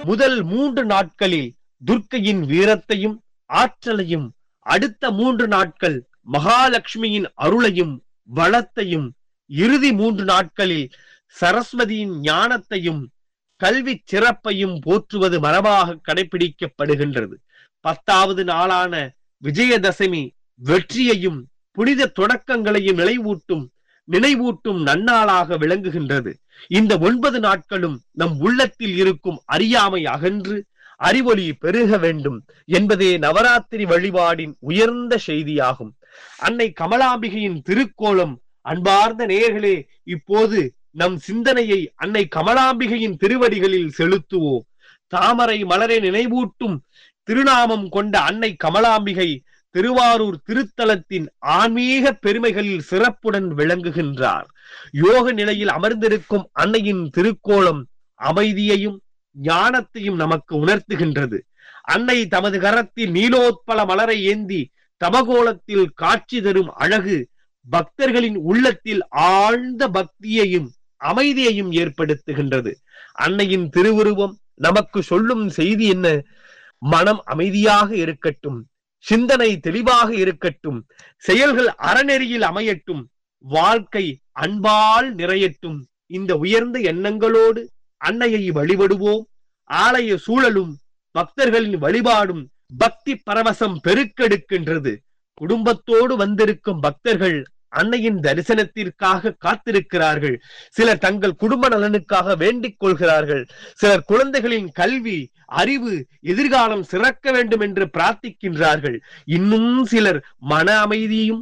முதல் மூன்று நாட்களில் துர்க்கையின் வீரத்தையும் ஆற்றலையும் அடுத்த மூன்று நாட்கள் மகாலட்சுமியின் அருளையும் வளத்தையும் இறுதி மூன்று நாட்களில் சரஸ்வதியின் ஞானத்தையும் கல்வி சிறப்பையும் போற்றுவது மரபாக கடைபிடிக்கப்படுகின்றது பத்தாவது நாளான விஜயதசமி வெற்றியையும் புனித தொடக்கங்களையும் நினைவூட்டும் நினைவூட்டும் நன்னாளாக விளங்குகின்றது இந்த ஒன்பது நாட்களும் நம் உள்ளத்தில் இருக்கும் அறியாமை அகன்று அறிவொளி பெருக வேண்டும் என்பதே நவராத்திரி வழிபாடின் உயர்ந்த செய்தியாகும் அன்னை கமலாம்பிகையின் திருக்கோலம் அன்பார்ந்த நேயர்களே இப்போது நம் சிந்தனையை அன்னை கமலாம்பிகையின் திருவடிகளில் செலுத்துவோம் தாமரை மலரை நினைவூட்டும் திருநாமம் கொண்ட அன்னை கமலாம்பிகை திருவாரூர் திருத்தலத்தின் ஆன்மீக பெருமைகளில் சிறப்புடன் விளங்குகின்றார் யோக நிலையில் அமர்ந்திருக்கும் அன்னையின் திருக்கோலம் அமைதியையும் ஞானத்தையும் நமக்கு உணர்த்துகின்றது அன்னை தமது கரத்தில் நீலோத்பல மலரை ஏந்தி தமகோலத்தில் காட்சி தரும் அழகு பக்தர்களின் உள்ளத்தில் ஆழ்ந்த பக்தியையும் அமைதியையும் ஏற்படுத்துகின்றது அன்னையின் திருவுருவம் நமக்கு சொல்லும் செய்தி என்ன மனம் அமைதியாக இருக்கட்டும் சிந்தனை தெளிவாக இருக்கட்டும் செயல்கள் அறநெறியில் அமையட்டும் வாழ்க்கை அன்பால் நிறையட்டும் இந்த உயர்ந்த எண்ணங்களோடு அன்னையை வழிபடுவோம் ஆலய சூழலும் பக்தர்களின் வழிபாடும் பக்தி பரவசம் பெருக்கெடுக்கின்றது குடும்பத்தோடு வந்திருக்கும் பக்தர்கள் அன்னையின் தரிசனத்திற்காக காத்திருக்கிறார்கள் சிலர் தங்கள் குடும்ப நலனுக்காக வேண்டிக் கொள்கிறார்கள் சிலர் குழந்தைகளின் கல்வி அறிவு எதிர்காலம் சிறக்க வேண்டும் என்று பிரார்த்திக்கின்றார்கள் இன்னும் சிலர் மன அமைதியும்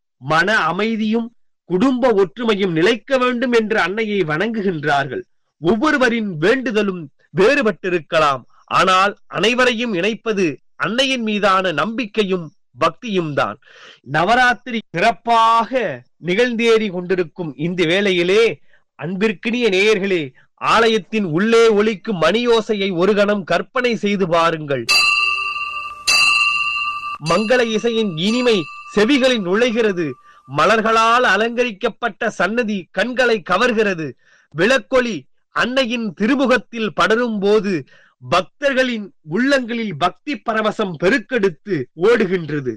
மன அமைதியும் குடும்ப ஒற்றுமையும் நிலைக்க வேண்டும் என்று அன்னையை வணங்குகின்றார்கள் ஒவ்வொருவரின் வேண்டுதலும் வேறுபட்டிருக்கலாம் ஆனால் அனைவரையும் இணைப்பது அன்னையின் மீதான நம்பிக்கையும் பக்தியும் தான் நவராத்திரி சிறப்பாக நிகழ்ந்தேறி கொண்டிருக்கும் இந்த வேளையிலே அன்பிற்கினிய நேயர்களே ஆலயத்தின் உள்ளே ஒலிக்கும் மணியோசையை ஒரு கணம் கற்பனை செய்து பாருங்கள் மங்கள இசையின் இனிமை செவிகளில் நுழைகிறது மலர்களால் அலங்கரிக்கப்பட்ட சன்னதி கண்களை கவர்கிறது விளக்கொளி அன்னையின் திருமுகத்தில் படரும் போது பக்தர்களின் உள்ளங்களில் பக்தி பரவசம் பெருக்கெடுத்து ஓடுகின்றது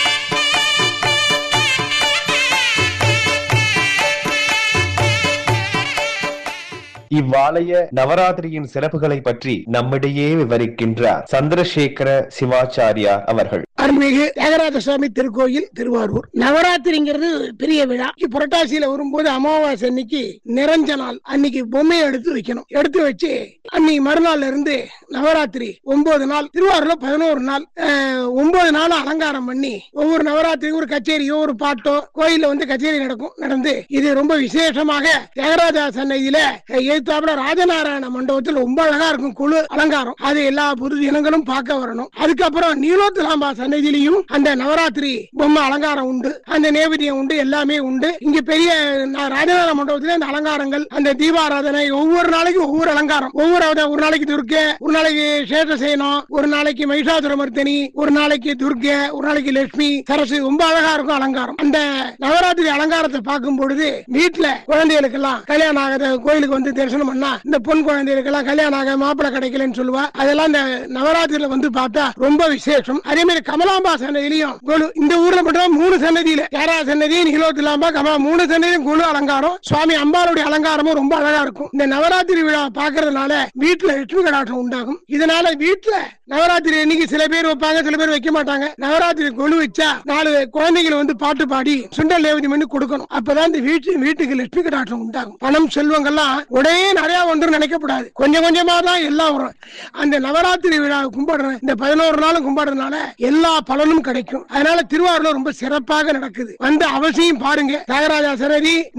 இவ்வாலய நவராத்திரியின் சிறப்புகளை பற்றி நம்மிடையே விவரிக்கின்றார் சந்திரசேகர சிவாச்சாரியா அவர்கள் அருள்மிகு தியாகராஜ சுவாமி திருக்கோயில் திருவாரூர் நவராத்திரிங்கிறது பெரிய விழா இங்க புரட்டாசியில வரும்போது அமாவாசை அன்னைக்கு நிறைஞ்ச நாள் அன்னைக்கு பொம்மையை எடுத்து வைக்கணும் எடுத்து வச்சு அன்னைக்கு மறுநாள்ல இருந்து நவராத்திரி ஒன்பது நாள் திருவாரூர்ல பதினோரு நாள் அஹ், ஒன்பது நாள் அலங்காரம் பண்ணி ஒவ்வொரு நவராத்திரிக்கும் ஒரு கச்சேரியோ ஒரு பாட்டோ கோயில்ல வந்து கச்சேரி நடக்கும் நடந்து இது ரொம்ப விசேஷமாக தியாகராஜா சன்னதியில எழுத்தாப்புல ராஜநாராயண மண்டபத்தில் ரொம்ப அழகா இருக்கும் குழு அலங்காரம் அது எல்லா புது தினங்களும் பார்க்க வரணும் அதுக்கப்புறம் நீலோத்துலாம்பா சன்னதியிலையும் அந்த நவராத்திரி பொம்மை அலங்காரம் உண்டு அந்த நேவேதியம் உண்டு எல்லாமே உண்டு இங்க பெரிய ந- ராஜநாராயண மண்டபத்துல அந்த அலங்காரங்கள் அந்த தீபாராதனை ஒவ்வொரு நாளைக்கும் ஒவ்வொரு அலங்காரம் ஒவ்வொரு அவத- ஒரு நாளைக்கு துர்க்கை ஒரு நாளைக்கு சேஷசேனம் ஒரு நாளைக்கு மகிஷாசுரமர்த்தினி ஒரு நாளைக்கு துர்க்கை ஒரு நாளைக்கு லட்சுமி சரசு ரொம்ப அழகா இருக்கும் அலங்காரம் அந்த நவராத்திரி அலங்காரத்தை பார்க்கும் பொழுது வீட்டுல குழந்தைகளுக்கெல்லாம் கல்யாணம் ஆகாத கோயிலுக்கு வந்து தரிசனம் பண்ணா இந்த பொன் குழந்தைகளுக்கெல்லாம் கல்யாணம் ஆக மாப்பிள்ளை கிடைக்கலன்னு சொல்லுவா அதெல்லாம் இந்த நவராத்திரியில வந்து பார்த்தா ரொம்ப விசேஷம் அதே மாதிரி கமலாம்பா சன்னதியிலையும் கொலு இந்த ஊர்ல மட்டும் மூணு சன்னதியில கேரா சன்னதி நீலோத்திலாம்பா கமலா மூணு சன்னதியும் குழு அலங்காரம் சுவாமி அம்பாளுடைய அலங்காரமும் ரொம்ப அழகா இருக்கும் இந்த நவராத்திரி விழா பாக்குறதுனால வீட்டுல லட்சுமி கடாட்சம் உண்டாகும் இதனால வீட்டுல நவராத்திரி அன்னைக்கு சில பேர் வைப்பாங்க சில பேர் வைக்க மாட்டாங்க நவராத்திரி கொலு வச்சா நாலு குழந்தைகளை வந்து பாட்டு பாடி சுண்டல் லேவதி பண்ணி கொடுக்கணும் அப்பதான் இந்த வீட்டு வீட்டுக்கு லட்சுமி கடாட்சம் உண்டாகும் பணம் செல்வங்கள்லாம் உடனே நிறைய வந்துரும் நினைக்கப்படாது கொஞ்சம் கொஞ்சமா தான் எல்லாம் வரும் அந்த நவராத்திரி விழா கும்பிடுற இந்த பதினோரு நாளும் கும்பிடுறதுனால எல்லா பலனும் கிடைக்கும் அதனால திருவாரூர்ல ரொம்ப சிறப்பாக நடக்குது வந்து அவசியம் பாருங்க தியாகராஜா சன்னதி